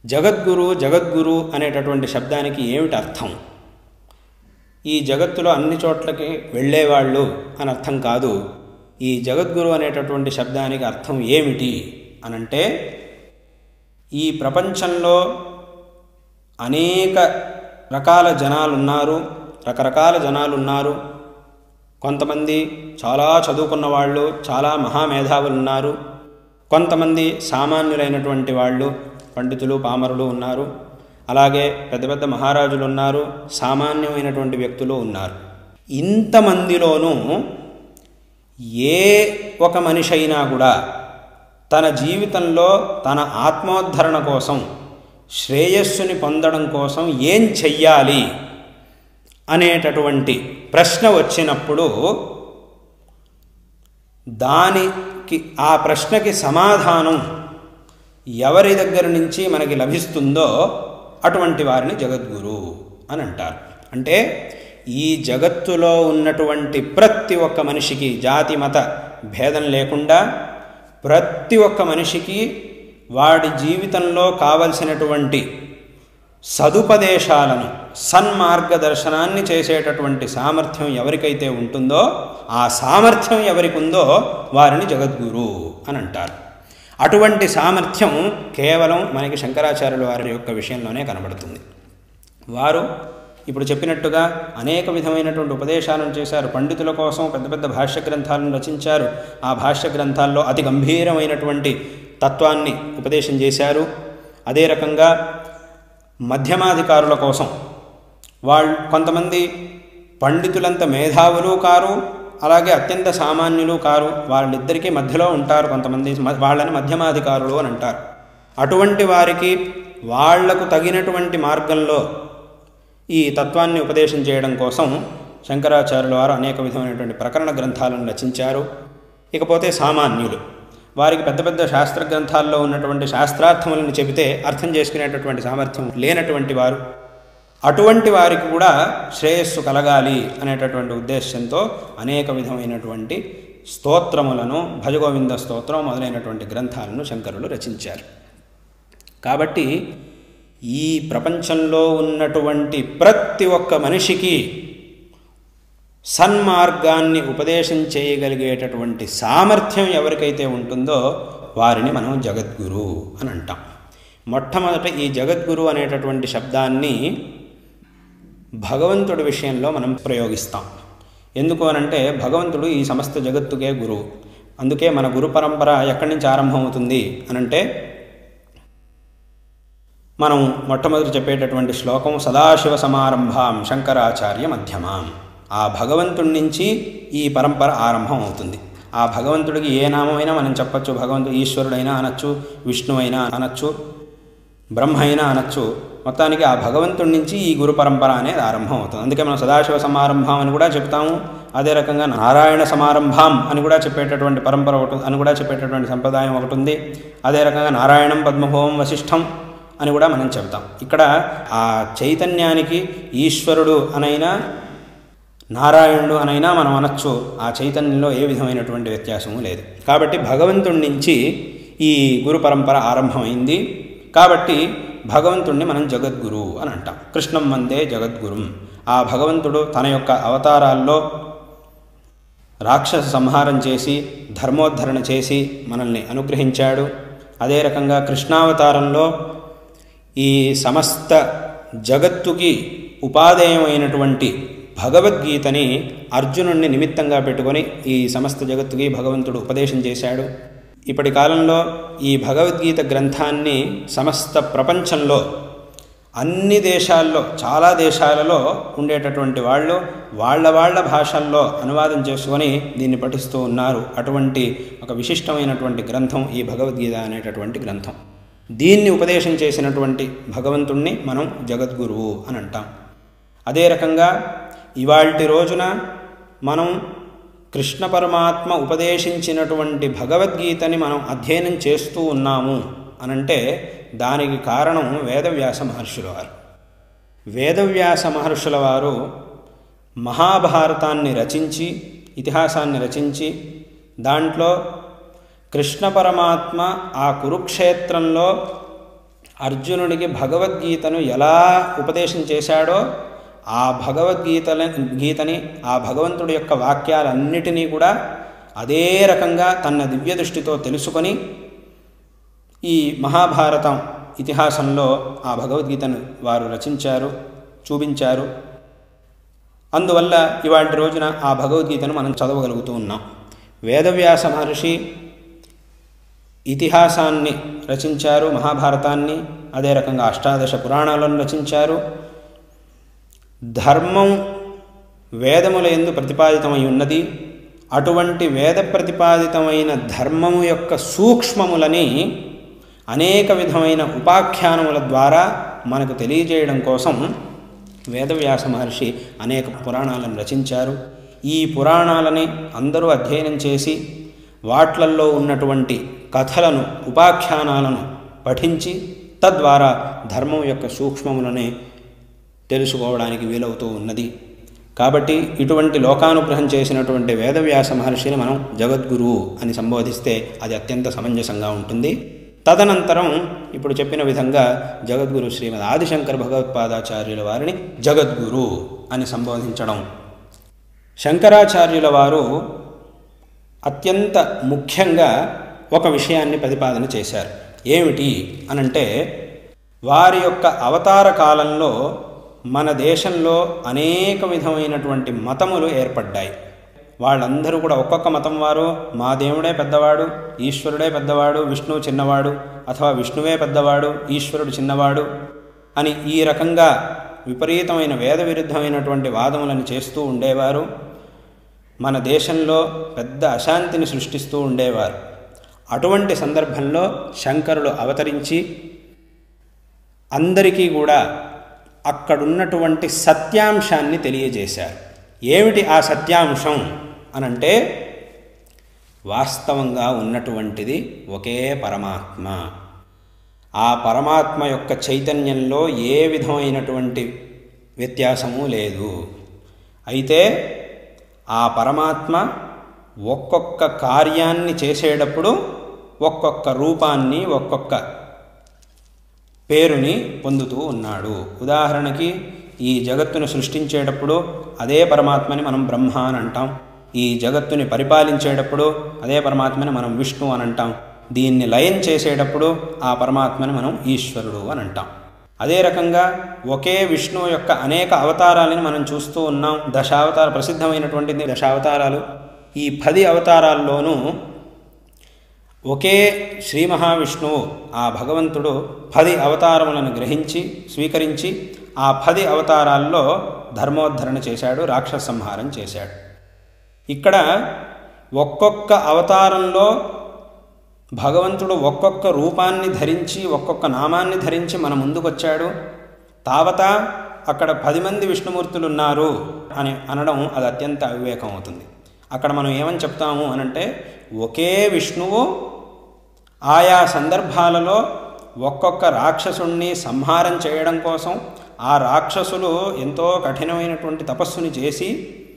జగద్గురు జగద్గురు అనేటటువంటి శబ్దానికి ఏమిటి అర్థం ఈ జగత్తులో అన్ని చోట్లకి వెళ్ళేవాళ్ళు అని అర్థం కాదు ఈ జగద్గురు అనేటటువంటి శబ్దానికి అర్థం ఏమిటి అనంటే ఈ ప్రపంచంలో అనేక రకాల జనాలు ఉన్నారు రకరకాల జనాలు ఉన్నారు కొంతమంది చాలా చదువుకున్న వాళ్ళు చాలా మహామేధావులు ఉన్నారు కొంతమంది సామాన్యులైనటువంటి వాళ్ళు పండితులు పామరులు ఉన్నారు అలాగే పెద్ద పెద్ద మహారాజులు ఉన్నారు సామాన్యమైనటువంటి వ్యక్తులు ఉన్నారు ఇంతమందిలోనూ ఏ ఒక మనిషి అయినా కూడా తన జీవితంలో తన ఆత్మోద్ధరణ కోసం శ్రేయస్సుని పొందడం కోసం ఏం చెయ్యాలి అనేటటువంటి ప్రశ్న వచ్చినప్పుడు దానికి ఆ ప్రశ్నకి సమాధానం ఎవరి దగ్గర నుంచి మనకి లభిస్తుందో అటువంటి వారిని జగద్గురు అని అంటారు అంటే ఈ జగత్తులో ఉన్నటువంటి ప్రతి ఒక్క మనిషికి జాతి మత భేదం లేకుండా ప్రతి ఒక్క మనిషికి వాడి జీవితంలో కావలసినటువంటి సదుపదేశాలను సన్మార్గదర్శనాన్ని చేసేటటువంటి సామర్థ్యం ఎవరికైతే ఉంటుందో ఆ సామర్థ్యం ఎవరికి ఉందో వారిని జగద్గురు అని అంటారు అటువంటి సామర్థ్యం కేవలం మనకి శంకరాచార్యుల వారి యొక్క విషయంలోనే కనబడుతుంది వారు ఇప్పుడు చెప్పినట్టుగా అనేక విధమైనటువంటి ఉపదేశాలను చేశారు పండితుల కోసం పెద్ద పెద్ద భాష్య గ్రంథాలను రచించారు ఆ భాష్య గ్రంథాల్లో అతి గంభీరమైనటువంటి తత్వాన్ని ఉపదేశం చేశారు అదే రకంగా మధ్యమాధికారుల కోసం వాళ్ళు కొంతమంది పండితులంత మేధావులు కారు అలాగే అత్యంత సామాన్యులు కారు వాళ్ళిద్దరికీ మధ్యలో ఉంటారు కొంతమంది వాళ్ళని మధ్యమాధికారులు అని అంటారు అటువంటి వారికి వాళ్లకు తగినటువంటి మార్గంలో ఈ తత్వాన్ని ఉపదేశం చేయడం కోసం శంకరాచార్యుల వారు అనేక విధమైనటువంటి ప్రకరణ గ్రంథాలను రచించారు ఇకపోతే సామాన్యులు వారికి పెద్ద పెద్ద శాస్త్ర గ్రంథాల్లో ఉన్నటువంటి శాస్త్రార్థములను చెబితే అర్థం చేసుకునేటటువంటి సామర్థ్యం లేనటువంటి వారు అటువంటి వారికి కూడా శ్రేయస్సు కలగాలి అనేటటువంటి ఉద్దేశంతో అనేక విధమైనటువంటి స్తోత్రములను భజగోవింద స్తోత్రం మొదలైనటువంటి గ్రంథాలను శంకరులు రచించారు కాబట్టి ఈ ప్రపంచంలో ఉన్నటువంటి ప్రతి ఒక్క మనిషికి సన్మార్గాన్ని ఉపదేశం చేయగలిగేటటువంటి సామర్థ్యం ఎవరికైతే ఉంటుందో వారిని మనం జగద్గురు అని అంటాం మొట్టమొదట ఈ జగద్గురు అనేటటువంటి శబ్దాన్ని భగవంతుడి విషయంలో మనం ప్రయోగిస్తాం ఎందుకు అనంటే భగవంతుడు ఈ సమస్త జగత్తుకే గురువు అందుకే మన గురు పరంపర ఎక్కడి నుంచి ఆరంభమవుతుంది అనంటే మనం మొట్టమొదటి చెప్పేటటువంటి శ్లోకం సదాశివ సమారంభాం శంకరాచార్య మధ్యమాం ఆ భగవంతుడి నుంచి ఈ పరంపర ఆరంభం అవుతుంది ఆ భగవంతుడికి ఏ నామైనా మనం చెప్పచ్చు భగవంతుడు ఈశ్వరుడైనా అనొచ్చు విష్ణు అయినా అనొచ్చు బ్రహ్మ అయినా అనొచ్చు మొత్తానికి ఆ భగవంతుడి నుంచి ఈ గురు పరంపర అనేది ఆరంభం అవుతుంది అందుకే మనం సదాశివ సమారంభం అని కూడా చెప్తాము అదే రకంగా నారాయణ సమారంభం అని కూడా చెప్పేటటువంటి పరంపర ఒకటి అని కూడా చెప్పేటటువంటి సంప్రదాయం ఒకటి ఉంది అదే రకంగా నారాయణం పద్మభోవం వశిష్టం అని కూడా మనం చెప్తాం ఇక్కడ ఆ చైతన్యానికి ఈశ్వరుడు అనైనా నారాయణుడు అనైనా మనం అనొచ్చు ఆ చైతన్యంలో ఏ విధమైనటువంటి వ్యత్యాసము లేదు కాబట్టి భగవంతుడి నుంచి ఈ గురు పరంపర ఆరంభమైంది కాబట్టి భగవంతుణ్ణి మనం జగద్గురు అని అంటాం కృష్ణం వందే జగద్గురుం ఆ భగవంతుడు తన యొక్క అవతారాల్లో రాక్షస సంహారం చేసి ధర్మోద్ధరణ చేసి మనల్ని అనుగ్రహించాడు అదే రకంగా కృష్ణావతారంలో ఈ సమస్త జగత్తుకి ఉపాదేయమైనటువంటి భగవద్గీతని అర్జునుణ్ణి నిమిత్తంగా పెట్టుకొని ఈ సమస్త జగత్తుకి భగవంతుడు ఉపదేశం చేశాడు ఇప్పటి కాలంలో ఈ భగవద్గీత గ్రంథాన్ని సమస్త ప్రపంచంలో అన్ని దేశాల్లో చాలా దేశాలలో ఉండేటటువంటి వాళ్ళు వాళ్ళ వాళ్ళ భాషల్లో అనువాదం చేసుకొని దీన్ని పఠిస్తూ ఉన్నారు అటువంటి ఒక విశిష్టమైనటువంటి గ్రంథం ఈ భగవద్గీత అనేటటువంటి గ్రంథం దీన్ని ఉపదేశం చేసినటువంటి భగవంతుణ్ణి మనం జగద్గురువు అని అంటాం అదే రకంగా ఇవాల్టి రోజున మనం కృష్ణ పరమాత్మ ఉపదేశించినటువంటి భగవద్గీతని మనం అధ్యయనం చేస్తూ ఉన్నాము అనంటే దానికి కారణం వేదవ్యాస మహర్షుల వారు వేదవ్యాస మహర్షుల వారు మహాభారతాన్ని రచించి ఇతిహాసాన్ని రచించి దాంట్లో కృష్ణ పరమాత్మ ఆ కురుక్షేత్రంలో అర్జునుడికి భగవద్గీతను ఎలా ఉపదేశం చేశాడో ఆ భగవద్గీతల గీతని ఆ భగవంతుడి యొక్క వాక్యాలన్నిటినీ కూడా అదే రకంగా తన దివ్య దృష్టితో తెలుసుకొని ఈ మహాభారతం ఇతిహాసంలో ఆ భగవద్గీతను వారు రచించారు చూపించారు అందువల్ల ఇవాటి రోజున ఆ భగవద్గీతను మనం చదవగలుగుతూ ఉన్నాం వేదవ్యాస మహర్షి ఇతిహాసాన్ని రచించారు మహాభారతాన్ని అదే రకంగా అష్టాదశ పురాణాలను రచించారు ధర్మం వేదముల ఎందు ప్రతిపాదితమై ఉన్నది అటువంటి వేద ప్రతిపాదితమైన ధర్మము యొక్క సూక్ష్మములని అనేక విధమైన ఉపాఖ్యానముల ద్వారా మనకు తెలియజేయడం కోసం వేదవ్యాస మహర్షి అనేక పురాణాలను రచించారు ఈ పురాణాలని అందరూ అధ్యయనం చేసి వాట్లల్లో ఉన్నటువంటి కథలను ఉపాఖ్యానాలను పఠించి తద్వారా ధర్మం యొక్క సూక్ష్మములని తెలుసుకోవడానికి వీలవుతూ ఉన్నది కాబట్టి ఇటువంటి లోకానుగ్రహం చేసినటువంటి వేదవ్యాస మహర్షిని మనం జగద్గురువు అని సంబోధిస్తే అది అత్యంత సమంజసంగా ఉంటుంది తదనంతరం ఇప్పుడు చెప్పిన విధంగా జగద్గురు శ్రీమద్ ఆదిశంకర భగవత్పాదాచార్యుల వారిని జగద్గురు అని సంబోధించడం శంకరాచార్యుల వారు అత్యంత ముఖ్యంగా ఒక విషయాన్ని ప్రతిపాదన చేశారు ఏమిటి అనంటే వారి యొక్క అవతార కాలంలో మన దేశంలో అనేక విధమైనటువంటి మతములు ఏర్పడ్డాయి వాళ్ళందరూ కూడా ఒక్కొక్క మతం వారు మా దేవుడే పెద్దవాడు ఈశ్వరుడే పెద్దవాడు విష్ణువు చిన్నవాడు అథవా విష్ణువే పెద్దవాడు ఈశ్వరుడు చిన్నవాడు అని ఈ రకంగా విపరీతమైన వేద విరుద్ధమైనటువంటి వాదములను చేస్తూ ఉండేవారు మన దేశంలో పెద్ద అశాంతిని సృష్టిస్తూ ఉండేవారు అటువంటి సందర్భంలో శంకరులు అవతరించి అందరికీ కూడా అక్కడున్నటువంటి సత్యాంశాన్ని తెలియజేశారు ఏమిటి ఆ సత్యాంశం అనంటే వాస్తవంగా ఉన్నటువంటిది ఒకే పరమాత్మ ఆ పరమాత్మ యొక్క చైతన్యంలో ఏ విధమైనటువంటి వ్యత్యాసము లేదు అయితే ఆ పరమాత్మ ఒక్కొక్క కార్యాన్ని చేసేటప్పుడు ఒక్కొక్క రూపాన్ని ఒక్కొక్క పేరుని పొందుతూ ఉన్నాడు ఉదాహరణకి ఈ జగత్తును సృష్టించేటప్పుడు అదే పరమాత్మని మనం బ్రహ్మ అని అంటాం ఈ జగత్తుని పరిపాలించేటప్పుడు అదే పరమాత్మని మనం విష్ణు అని అంటాం దీన్ని లయం చేసేటప్పుడు ఆ పరమాత్మని మనం ఈశ్వరుడు అని అంటాం అదే రకంగా ఒకే విష్ణువు యొక్క అనేక అవతారాలని మనం చూస్తూ ఉన్నాం దశావతార ప్రసిద్ధమైనటువంటిది దశావతారాలు ఈ పది అవతారాల్లోనూ ఒకే శ్రీ మహావిష్ణువు ఆ భగవంతుడు పది అవతారములను గ్రహించి స్వీకరించి ఆ పది అవతారాల్లో ధర్మోద్ధరణ చేశాడు రాక్షస సంహారం చేశాడు ఇక్కడ ఒక్కొక్క అవతారంలో భగవంతుడు ఒక్కొక్క రూపాన్ని ధరించి ఒక్కొక్క నామాన్ని ధరించి మన ముందుకొచ్చాడు తావతా అక్కడ పది మంది విష్ణుమూర్తులు ఉన్నారు అని అనడం అది అత్యంత అవివేకం అవుతుంది అక్కడ మనం ఏమని చెప్తాము అనంటే ఒకే విష్ణువు ఆయా సందర్భాలలో ఒక్కొక్క రాక్షసుణ్ణి సంహారం చేయడం కోసం ఆ రాక్షసులు ఎంతో కఠినమైనటువంటి తపస్సుని చేసి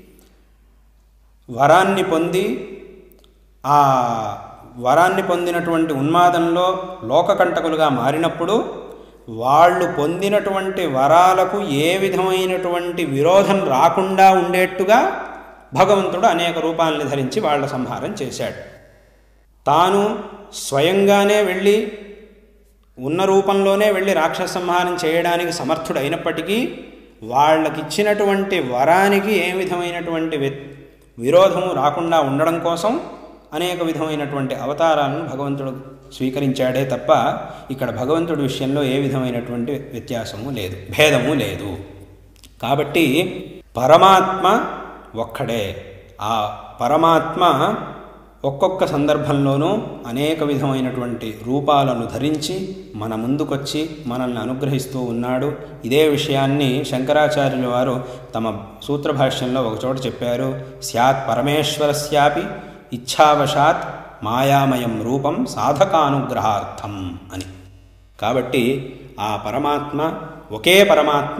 వరాన్ని పొంది ఆ వరాన్ని పొందినటువంటి ఉన్మాదంలో లోకకంటకులుగా మారినప్పుడు వాళ్ళు పొందినటువంటి వరాలకు ఏ విధమైనటువంటి విరోధం రాకుండా ఉండేట్టుగా భగవంతుడు అనేక రూపాలని ధరించి వాళ్ళ సంహారం చేశాడు తాను స్వయంగానే వెళ్ళి ఉన్న రూపంలోనే వెళ్ళి రాక్షస సంహారం చేయడానికి సమర్థుడు అయినప్పటికీ వాళ్ళకిచ్చినటువంటి వరానికి ఏ విధమైనటువంటి విరోధము రాకుండా ఉండడం కోసం అనేక విధమైనటువంటి అవతారాలను భగవంతుడు స్వీకరించాడే తప్ప ఇక్కడ భగవంతుడి విషయంలో ఏ విధమైనటువంటి వ్యత్యాసము లేదు భేదము లేదు కాబట్టి పరమాత్మ ఒక్కడే ఆ పరమాత్మ ఒక్కొక్క సందర్భంలోనూ అనేక విధమైనటువంటి రూపాలను ధరించి మన ముందుకొచ్చి మనల్ని అనుగ్రహిస్తూ ఉన్నాడు ఇదే విషయాన్ని శంకరాచార్యుల వారు తమ సూత్రభాష్యంలో ఒకచోట చెప్పారు స్యాత్ పరమేశ్వరస్యాపి ఇచ్ఛావశాత్ మాయామయం రూపం సాధకానుగ్రహార్థం అని కాబట్టి ఆ పరమాత్మ ఒకే పరమాత్మ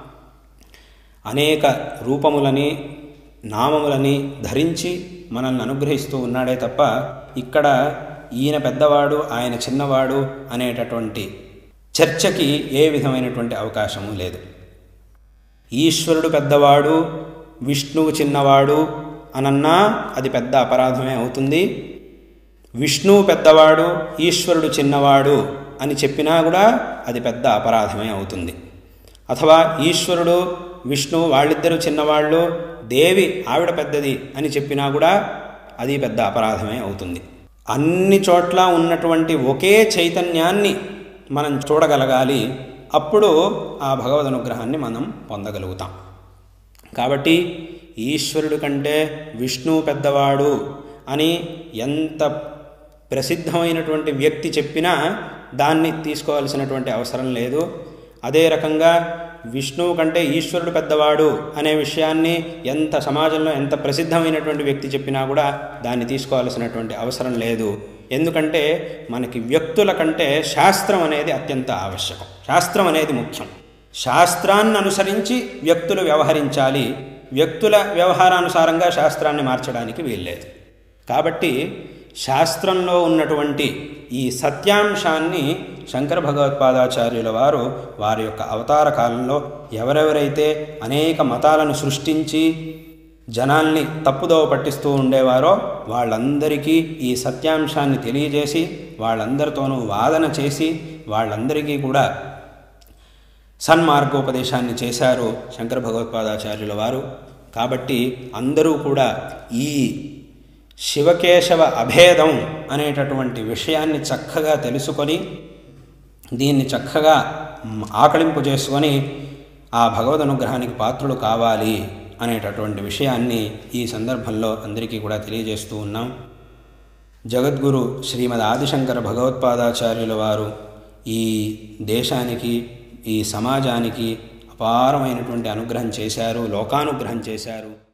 అనేక రూపములని నామములని ధరించి మనల్ని అనుగ్రహిస్తూ ఉన్నాడే తప్ప ఇక్కడ ఈయన పెద్దవాడు ఆయన చిన్నవాడు అనేటటువంటి చర్చకి ఏ విధమైనటువంటి అవకాశము లేదు ఈశ్వరుడు పెద్దవాడు విష్ణువు చిన్నవాడు అనన్నా అది పెద్ద అపరాధమే అవుతుంది విష్ణువు పెద్దవాడు ఈశ్వరుడు చిన్నవాడు అని చెప్పినా కూడా అది పెద్ద అపరాధమే అవుతుంది అథవా ఈశ్వరుడు విష్ణువు వాళ్ళిద్దరూ చిన్నవాళ్ళు దేవి ఆవిడ పెద్దది అని చెప్పినా కూడా అది పెద్ద అపరాధమే అవుతుంది అన్ని చోట్ల ఉన్నటువంటి ఒకే చైతన్యాన్ని మనం చూడగలగాలి అప్పుడు ఆ భగవద్ అనుగ్రహాన్ని మనం పొందగలుగుతాం కాబట్టి ఈశ్వరుడు కంటే విష్ణువు పెద్దవాడు అని ఎంత ప్రసిద్ధమైనటువంటి వ్యక్తి చెప్పినా దాన్ని తీసుకోవాల్సినటువంటి అవసరం లేదు అదే రకంగా విష్ణువు కంటే ఈశ్వరుడు పెద్దవాడు అనే విషయాన్ని ఎంత సమాజంలో ఎంత ప్రసిద్ధమైనటువంటి వ్యక్తి చెప్పినా కూడా దాన్ని తీసుకోవాల్సినటువంటి అవసరం లేదు ఎందుకంటే మనకి వ్యక్తుల కంటే శాస్త్రం అనేది అత్యంత ఆవశ్యకం శాస్త్రం అనేది ముఖ్యం శాస్త్రాన్ని అనుసరించి వ్యక్తులు వ్యవహరించాలి వ్యక్తుల వ్యవహారానుసారంగా శాస్త్రాన్ని మార్చడానికి వీల్లేదు కాబట్టి శాస్త్రంలో ఉన్నటువంటి ఈ సత్యాంశాన్ని శంకర భగవత్పాదాచార్యుల వారు వారి యొక్క అవతార కాలంలో ఎవరెవరైతే అనేక మతాలను సృష్టించి జనాల్ని తప్పుదోవ పట్టిస్తూ ఉండేవారో వాళ్ళందరికీ ఈ సత్యాంశాన్ని తెలియజేసి వాళ్ళందరితోనూ వాదన చేసి వాళ్ళందరికీ కూడా సన్మార్గోపదేశాన్ని చేశారు శంకర భగవత్పాదాచార్యుల వారు కాబట్టి అందరూ కూడా ఈ శివకేశవ అభేదం అనేటటువంటి విషయాన్ని చక్కగా తెలుసుకొని దీన్ని చక్కగా ఆకలింపు చేసుకొని ఆ భగవద్ అనుగ్రహానికి పాత్రులు కావాలి అనేటటువంటి విషయాన్ని ఈ సందర్భంలో అందరికీ కూడా తెలియజేస్తూ ఉన్నాం జగద్గురు శ్రీమద్ ఆదిశంకర భగవత్పాదాచార్యుల వారు ఈ దేశానికి ఈ సమాజానికి అపారమైనటువంటి అనుగ్రహం చేశారు లోకానుగ్రహం చేశారు